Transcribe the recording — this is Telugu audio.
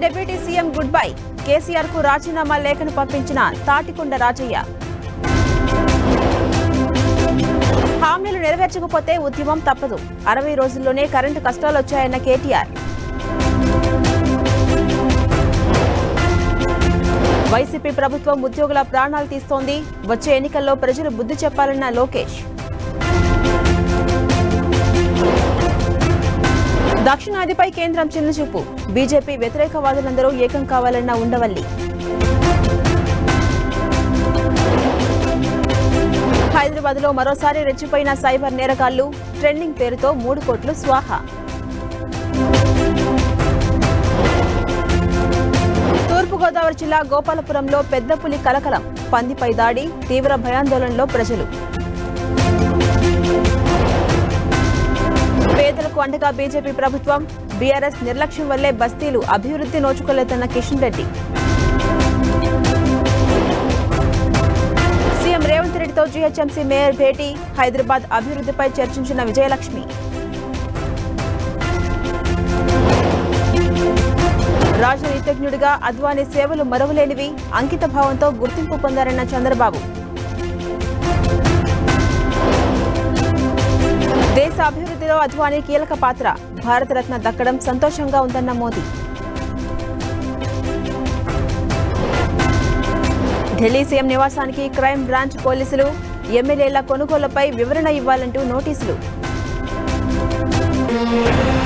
deputy CM goodbye KCR కు రాజీనామా లేఖను పంపించిన తాటికొండ రాజయ్య హామీలు నెరవేర్చకపోతే ఉద్యమం తప్పదు అరవై రోజుల్లోనే కరెంటు కష్టాలు వచ్చాయన్న కేటీఆర్ వైసీపీ ప్రభుత్వం ఉద్యోగుల ప్రాణాలు తీస్తోంది వచ్చే ఎన్నికల్లో ప్రజలు బుద్ధి చెప్పాలన్న లోకేష్ దక్షిణాదిపై కేంద్రం చిన్నచూపు బీజేపీ వ్యతిరేకవాదులందరూ ఏకం కావాలన్న ఉండవల్లి హైదరాబాద్ లో మరోసారి రెచ్చిపోయిన సైబర్ నేరగాళ్లు ట్రెండింగ్ పేరుతో మూడు కోట్లు స్వాహా తూర్పుగోదావరి జిల్లా గోపాలపురంలో పెద్ద పులి కలకలం పందిపై దాడి తీవ్ర భయాందోళనలో ప్రజలు పేదలకు అండగా బీజేపీ ప్రభుత్వం బీఆర్ఎస్ నిర్లక్ష్యం వల్లే బస్తీలు అభివృద్ధి నోచుకోలేదన్న కిషన్ రెడ్డి సీఎం రేవంత్ రెడ్డితో జీహెచ్ఎంసీ మేయర్ భేటీ హైదరాబాద్ అభివృద్ధిపై చర్చించిన విజయలక్ష్మి రాజనీతిజ్ఞుడిగా అద్వానీ సేవలు మరవలేనివి అంకిత భావంతో గుర్తింపు పొందారన్న చంద్రబాబు దేశ అభివృద్ధిలో అద్వానీ కీలక పాత్ర భారతరత్న దక్కడం సంతోషంగా ఉందన్న మోదీ ఢిల్లీ సీఎం నివాసానికి క్రైమ్ బ్రాంచ్ పోలీసులు ఎమ్మెల్యేల కొనుగోలుపై వివరణ ఇవ్వాలంటూ నోటీసులు